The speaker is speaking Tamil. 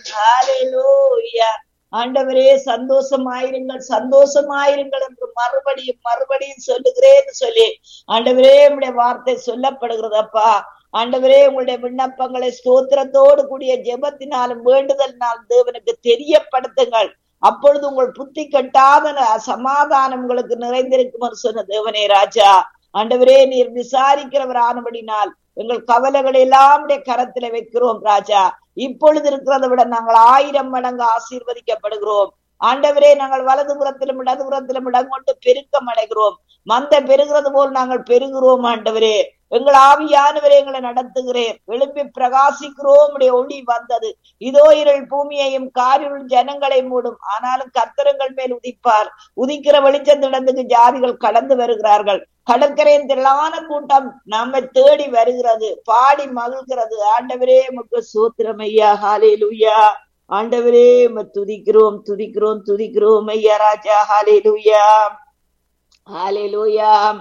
ஹalleluya ஆண்டவரே சந்தோஷமாயிருங்கள் சந்தோஷமாயிருங்கள் என்று மறுபடியும் மறுபடியும் சொல்லுகிறேன்னு சொல்லி ஆண்டவரே உங்களுடைய வார்த்தை சொல்லப்படுகிறதப்பா ஆண்டவரே உங்களுடைய விண்ணப்பங்களை ஸ்தோத்திரத்தோடு கூடிய ஜெபத்தினாலும் வேண்டுதலினாலும் தேவனுக்கு தெரியப்படுத்துங்கள் அப்பொழுது உங்கள் புத்தி கட்டாத சமாதானம் உங்களுக்கு நிறைந்திருக்கும் என்று சொன்ன தேவனே ராஜா ஆண்டவரே நீர் விசாரிக்கிறவர் ஆனபடினால் எங்கள் கவலைகளை எல்லாம் உடைய கரத்துல வைக்கிறோம் ராஜா இப்பொழுது இருக்கிறதை விட நாங்கள் ஆயிரம் மடங்கு ஆசீர்வதிக்கப்படுகிறோம் ஆண்டவரே நாங்கள் வலது புறத்திலும் இடது புறத்திலும் இடம் கொண்டு பெருக்கம் அடைகிறோம் மந்த பெருகிறது போல் நாங்கள் பெருகிறோம் ஆண்டவரே எங்கள் ஆவியானவரே எங்களை நடத்துகிறேன் எழுப்பி பிரகாசிக்கிறோம் உடைய ஒளி வந்தது இதோ இருள் பூமியையும் காரிருள் ஜனங்களை மூடும் ஆனாலும் கத்தரங்கள் மேல் உதிப்பார் உதிக்கிற வெளிச்சத்திடத்துக்கு ஜாதிகள் கடந்து வருகிறார்கள் கடற்கரையின் திரளான கூட்டம் நம்மை தேடி வருகிறது பாடி மகிழ்கிறது ஆண்டவரே முக்கு சூத்திரம் ஐயா ஹாலே லுய்யா ஆண்டவரே துதிக்கிறோம் துதிக்கிறோம் துதிக்கிறோம் ஐயா ராஜா ஹாலே லுய்யா ஹாலே லுய்யா